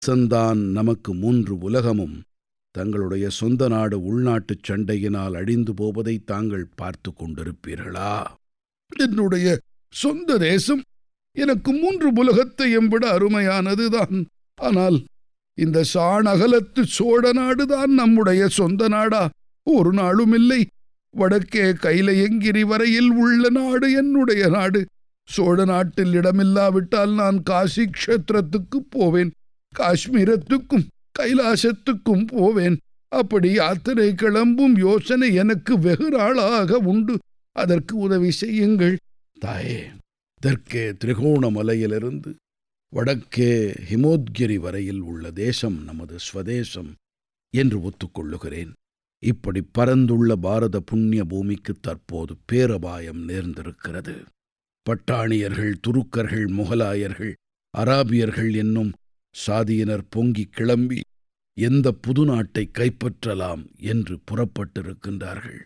சந்தான் நமக்கு மூன்று உலகமும் தங்களுடைய சொந்த நாடு உள்நாட்டுச் சண்டையினால் அழிந்து போவதை தாங்கள் பார்த்து கொண்டிருப்பீர்களா என்னுடைய சொந்த தேசம் எனக்கு மூன்று உலகத்தையும் விட அருமையானதுதான் ஆனால் இந்த சாணகலத்து சோழ நாடுதான் நம்முடைய சொந்த நாடா ஒரு நாளும் இல்லை வடக்கே கைலையங்கிரி வரையில் உள்ள நாடு என்னுடைய நாடு சோழ நாட்டில் இடமில்லாவிட்டால் நான் காசி க்ஷேத்திரத்துக்கு போவேன் காஷ்மீரத்துக்கும் கைலாசத்துக்கும் போவேன் அப்படி யாத்திரை கிளம்பும் யோசனை எனக்கு வெகு நாளாக உண்டு அதற்கு உதவி செய்யுங்கள் தாயே தெற்கே திரிகோணமலையிலிருந்து வடக்கே ஹிமோத்கிரி வரையில் உள்ள தேசம் நமது ஸ்வதேசம் என்று ஒத்துக்கொள்ளுகிறேன் இப்படி பரந்துள்ள பாரத புண்ணிய பூமிக்கு தற்போது பேரபாயம் நேர்ந்திருக்கிறது பட்டாணியர்கள் துருக்கர்கள் முகலாயர்கள் அராபியர்கள் என்னும் சாதியினர் பொங்கிக் கிளம்பி எந்த புது நாட்டை கைப்பற்றலாம் என்று புறப்பட்டிருக்கின்றார்கள்